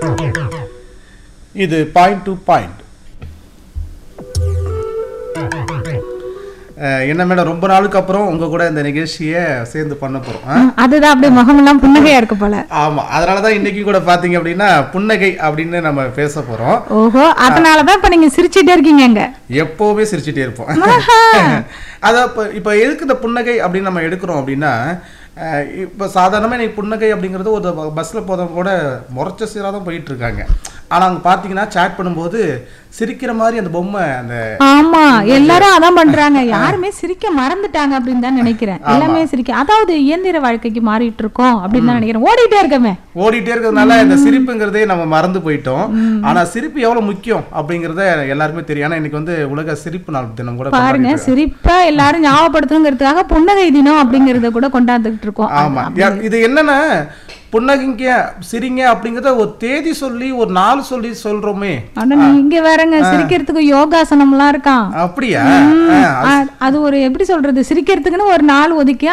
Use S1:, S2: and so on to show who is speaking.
S1: இது point to point என்ன madam ரொம்ப நாளுக்கு அப்புறம் உங்க கூட இந்த நிகழ்ச்சியை சேர்ந்து பண்ண போறோம் ஆ?
S2: அதுதான் அப்படியே முகமெல்லாம் புன்னகையா இருக்கு போல
S1: ஆமா அதனாலதான் இன்னைக்கு கூட பாத்தீங்க அப்படின்னா புன்னகை அப்படின்னு நம்ம பேச போறோம்
S2: ஓஹோ அதனாலதான் இப்ப நீங்க சிரிச்சிட்டே இருக்கீங்க அங்க
S1: எப்பவுமே சிரிச்சிட்டே இருப்போம் அதான் இப்போ இப்போ எதுக்கு இந்த புன்னகை அப்படின்னு நம்ம எடுக்கிறோம் அப்படின்னா அஹ், இப்போ சாதாரணமாக இன்னைக்கு புன்னகை அப்படிங்கிறது ஒரு பஸ்ஸில் போகிறவங்க கூட முறைச்ச சீராக தான் போயிட்டு இருக்காங்க ஆனால் அங்கே பார்த்தீங்கன்னா சேட் பண்ணும்போது சிரிக்கிற மாதிரி அந்த பொம்மை அந்த
S2: ஆமா எல்லாரும் அதான் பண்றாங்க யாருமே சிரிக்க மறந்துட்டாங்க அப்படின்னு தான் நினைக்கிறேன் எல்லாமே சிரிக்க அதாவது இயந்திர வாழ்க்கைக்கு மாறிட்டு இருக்கோம் அப்படின்னு தான் நினைக்கிறேன் ஓடிட்டே இருக்கமே
S1: ஓடிட்டே இருக்கிறதுனால இந்த சிரிப்புங்கிறதே நம்ம மறந்து போயிட்டோம் ஆனால் சிரிப்பு எவ்வளோ முக்கியம் அப்படிங்கிறத எல்லாருக்குமே தெரியும் ஏன்னா இன்னைக்கு வந்து உலக சிரிப்பு நாள் தினம் கூட
S2: பாருங்க
S1: கொண்டாடிட்டு
S2: சிரிப்பா எல்லாரும் ஞாபகப்படுத்தணுங்கிறதுக்காக புன்னகை தினம் அப்படிங்கறத கூட கொண்டாந்துட்டு இருக்கோம்
S1: ஆமா யா- இது என்னன்னா புன்னகைங்க சிரிங்க அப்படிங்கறத ஒரு தேதி சொல்லி ஒரு நாள் சொல்லி சொல்றோமே
S2: ஆனா நீங்க வேறங்க சிரிக்கிறதுக்கு யோகாசனம்லாம் இருக்கான்
S1: அப்படியா
S2: ம், அ- அது ஒரு எப்படி சொல்றது சிரிக்கிறதுக்குன்னு ஒரு நாள் ஒதுக்கி